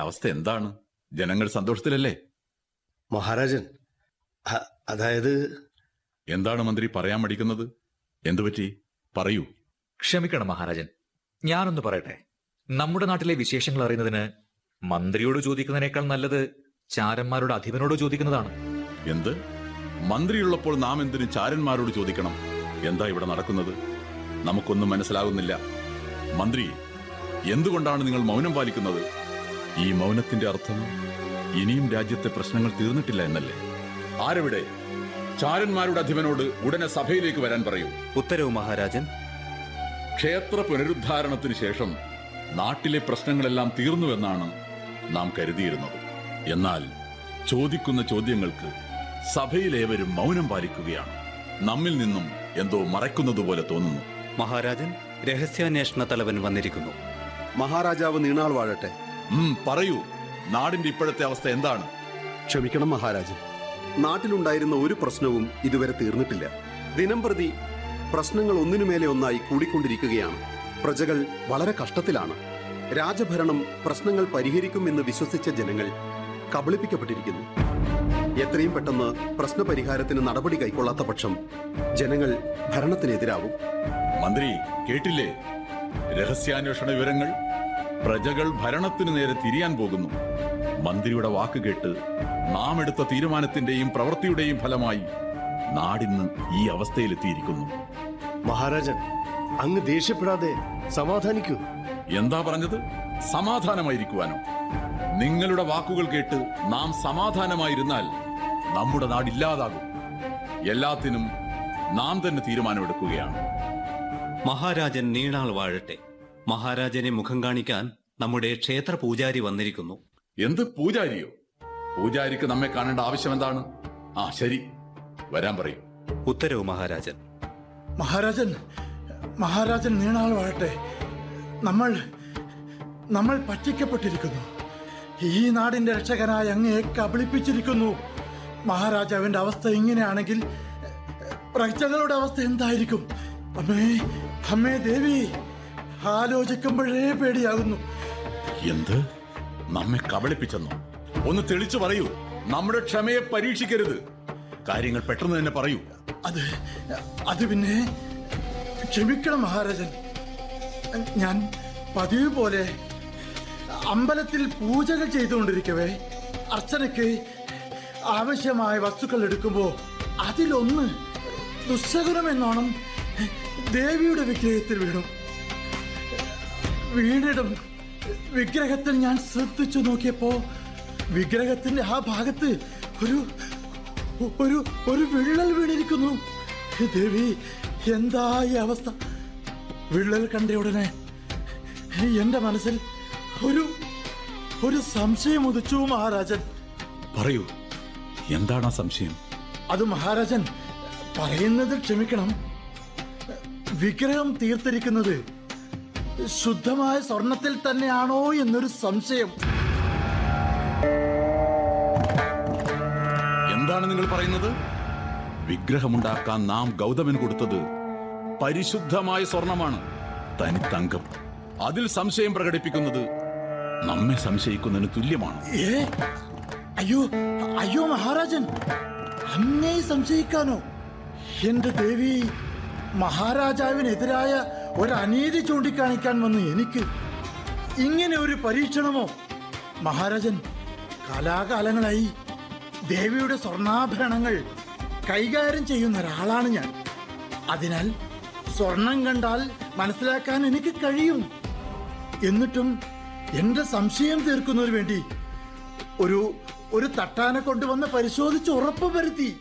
അവസ്ഥ എന്താണ് ജനങ്ങൾ സന്തോഷത്തിലല്ലേ മഹാരാജൻ അ- അതായത് എന്താണ് മന്ത്രി പറയാൻ മടിക്കുന്നത് എന്തുപറ്റി പറയൂ ക്ഷമിക്കണം മഹാരാജൻ ഞാനൊന്ന് പറയട്ടെ നമ്മുടെ നാട്ടിലെ വിശേഷങ്ങൾ അറിയുന്നതിന് മന്ത്രിയോട് ചോദിക്കുന്നതിനേക്കാൾ നല്ലത് ചാരന്മാരുടെ അധിപനോട് ചോദിക്കുന്നതാണ് എന്ത് മന്ത്രിയുള്ളപ്പോൾ നാം എന്തിനു ചാരന്മാരോട് ചോദിക്കണം എന്താ ഇവിടെ നടക്കുന്നത് നമുക്കൊന്നും മനസ്സിലാകുന്നില്ല മന്ത്രി എന്തുകൊണ്ടാണ് നിങ്ങൾ മൗനം പാലിക്കുന്നത് ഈ മൗനത്തിന്റെ അർത്ഥം ഇനിയും രാജ്യത്തെ പ്രശ്നങ്ങൾ തീർന്നിട്ടില്ല എന്നല്ലേ ആരെവിടെ ചാരന്മാരുടെ അധിപനോട് ഉടനെ സഭയിലേക്ക് വരാൻ പറയൂ ഉത്തരവ് മഹാരാജൻ ക്ഷേത്ര പുനരുദ്ധാരണത്തിന് ശേഷം നാട്ടിലെ പ്രശ്നങ്ങളെല്ലാം തീർന്നുവെന്നാണ് നാം കരുതിയിരുന്നത് എന്നാൽ ചോദിക്കുന്ന ചോദ്യങ്ങൾക്ക് സഭയിലേവരും മൗനം പാലിക്കുകയാണ് നമ്മിൽ നിന്നും എന്തോ മറയ്ക്കുന്നതുപോലെ തോന്നുന്നു മഹാരാജൻ രഹസ്യാന്വേഷണ തലവൻ വന്നിരിക്കുന്നു മഹാരാജാവ് നീണാൾ വാഴട്ടെ ഉം, പറയൂ നാടിന്റെ ഇപ്പോഴത്തെ അവസ്ഥ എന്താണ് ക്ഷമിക്കണം മഹാരാജൻ നാട്ടിലുണ്ടായിരുന്ന ഒരു പ്രശ്നവും ഇതുവരെ തീർന്നിട്ടില്ല ദിനംപ്രതി പ്രശ്നങ്ങൾ ഒന്നിനുമേലെ ഒന്നായി കൂടിക്കൊണ്ടിരിക്കുകയാണ് പ്രജകൾ വളരെ കഷ്ടത്തിലാണ് രാജഭരണം പ്രശ്നങ്ങൾ പരിഹരിക്കുമെന്ന് വിശ്വസിച്ച ജനങ്ങൾ കബളിപ്പിക്കപ്പെട്ടിരിക്കുന്നു എത്രയും പെട്ടെന്ന് പ്രശ്നപരിഹാരത്തിന് നടപടി കൈക്കൊള്ളാത്ത പക്ഷം ജനങ്ങൾ ഭരണത്തിനെതിരാവും മന്ത്രി കേട്ടില്ലേ രഹസ്യാന്വേഷണ വിവരങ്ങൾ പ്രജകൾ ഭരണത്തിനു നേരെ തിരിയാൻ പോകുന്നു മന്ത്രിയുടെ വാക്ക് കേട്ട് നാം എടുത്ത തീരുമാനത്തിന്റെയും പ്രവൃത്തിയുടെയും ഫലമായി നാടിന്ന് ഈ അവസ്ഥയിലെത്തിയിരിക്കുന്നു മഹാരാജൻ അങ്ങ് ദേഷ്യപ്പെടാതെ സമാധാനിക്കൂ എന്താ പറഞ്ഞത് സമാധാനമായിരിക്കുവാനോ നിങ്ങളുടെ വാക്കുകൾ കേട്ട് നാം സമാധാനമായിരുന്നാൽ നമ്മുടെ നാടില്ലാതാകും എല്ലാത്തിനും നാം തന്നെ തീരുമാനമെടുക്കുകയാണ് മഹാരാജൻ നീണാൾ വാഴട്ടെ മഹാരാജനെ മുഖം കാണിക്കാൻ നമ്മുടെ ക്ഷേത്ര പൂജാരി വന്നിരിക്കുന്നു എന്ത് പൂജാരിയോ പൂജാരിക്ക് നമ്മെ കാണേണ്ട ആവശ്യം എന്താണ് ആ ശരി വരാൻ പറയൂ ഉത്തരവ് മഹാരാജൻ മഹാരാജൻ മഹാരാജൻ നീണാൾ വാഴട്ടെ നമ്മൾ നമ്മൾ പറ്റിക്കപ്പെട്ടിരിക്കുന്നു ഈ നാടിന്റെ രക്ഷകനായ അങ്ങയെ കബളിപ്പിച്ചിരിക്കുന്നു മഹാരാജാവിന്റെ അവസ്ഥ ഇങ്ങനെയാണെങ്കിൽ പ്രജകളുടെ അവസ്ഥ എന്തായിരിക്കും അമ്മേ അമ്മേ ദേവി ആലോചിക്കുമ്പോഴേ പേടിയാകുന്നു എന്ത് നമ്മെ കബളിപ്പിച്ചെന്നോ ഒന്ന് തെളിച്ചു പറയൂ നമ്മുടെ ക്ഷമയെ പരീക്ഷിക്കരുത് കാര്യങ്ങൾ പെട്ടെന്ന് തന്നെ പറയൂ അത് അത് പിന്നെ ക്ഷമിക്കണം മഹാരാജൻ ഞാൻ പതിവ് പോലെ അമ്പലത്തിൽ പൂജകൾ ചെയ്തുകൊണ്ടിരിക്കവേ അർച്ചനയ്ക്ക് ആവശ്യമായ വസ്തുക്കൾ എടുക്കുമ്പോൾ അതിലൊന്ന് ദുസ്സകുലം എന്നോണം ദേവിയുടെ വിഗ്രഹത്തിൽ വീണു വീണിടും വിഗ്രഹത്തിൽ ഞാൻ ശ്രദ്ധിച്ചു നോക്കിയപ്പോ വിഗ്രഹത്തിന്റെ ആ ഭാഗത്ത് ഒരു ഒരു ഒരു വിള്ളൽ വീണിരിക്കുന്നു ദേവി എന്താ ഈ അവസ്ഥ വിള്ളൽ കണ്ട ഉടനെ എന്റെ മനസ്സിൽ ഒരു ഒരു സംശയം ഉദിച്ചു മഹാരാജൻ പറയൂ എന്താണ് ആ സംശയം അത് മഹാരാജൻ പറയുന്നത് ക്ഷമിക്കണം വിഗ്രഹം തീർത്തിരിക്കുന്നത് ശുദ്ധമായ സ്വർണത്തിൽ തന്നെയാണോ എന്നൊരു സംശയം എന്താണ് നിങ്ങൾ പറയുന്നത് വിഗ്രഹമുണ്ടാക്കാൻ നാം ഗൗതമന് കൊടുത്തത് പരിശുദ്ധമായ സ്വർണമാണ് തനി തങ്കം അതിൽ സംശയം പ്രകടിപ്പിക്കുന്നത് നമ്മെ സംശയിക്കുന്നതിന് തുല്യമാണ് ഏ അയ്യോ അയ്യോ മഹാരാജൻ അങ്ങേ സംശയിക്കാനോ എന്റെ ദേവി മഹാരാജാവിനെതിരായ ഒരു അനീതി ചൂണ്ടിക്കാണിക്കാൻ വന്ന് എനിക്ക് ഇങ്ങനെ ഒരു പരീക്ഷണമോ മഹാരാജൻ കാലാകാലങ്ങളായി ദേവിയുടെ സ്വർണ്ണാഭരണങ്ങൾ കൈകാര്യം ചെയ്യുന്ന ഒരാളാണ് ഞാൻ അതിനാൽ സ്വർണം കണ്ടാൽ മനസ്സിലാക്കാൻ എനിക്ക് കഴിയും എന്നിട്ടും എന്റെ സംശയം തീർക്കുന്നതിന് വേണ്ടി ഒരു ഒരു തട്ടാനെ കൊണ്ടുവന്ന് പരിശോധിച്ച് ഉറപ്പ് വരുത്തി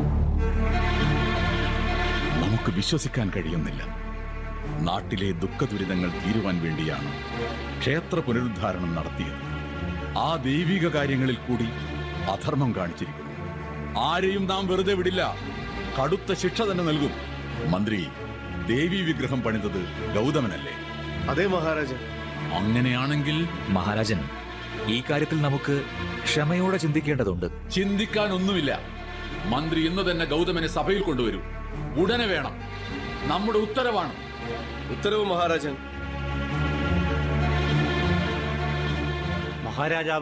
നമുക്ക് വിശ്വസിക്കാൻ കഴിയുന്നില്ല നാട്ടിലെ ദുഃഖദുരിതങ്ങൾ തീരുവാൻ വേണ്ടിയാണ് ക്ഷേത്ര പുനരുദ്ധാരണം നടത്തിയത് ആ ദൈവിക കാര്യങ്ങളിൽ കൂടി അധർമ്മം കാണിച്ചിരിക്കുന്നു ആരെയും നാം വെറുതെ വിടില്ല കടുത്ത ശിക്ഷ തന്നെ നൽകും മന്ത്രി ദേവി വിഗ്രഹം പണിതത് ഗൗതമനല്ലേ അതെ മഹാരാജൻ അങ്ങനെയാണെങ്കിൽ മഹാരാജൻ ഈ കാര്യത്തിൽ നമുക്ക് ക്ഷമയോടെ ചിന്തിക്കേണ്ടതുണ്ട് ചിന്തിക്കാൻ ഒന്നുമില്ല മന്ത്രി ഇന്ന് തന്നെ ഗൗതമനെ സഭയിൽ കൊണ്ടുവരൂ ഉടനെ വേണം നമ്മുടെ ഉത്തരവാണ് ഉത്തരവ് മഹാരാജൻ മഹാരാജാവ്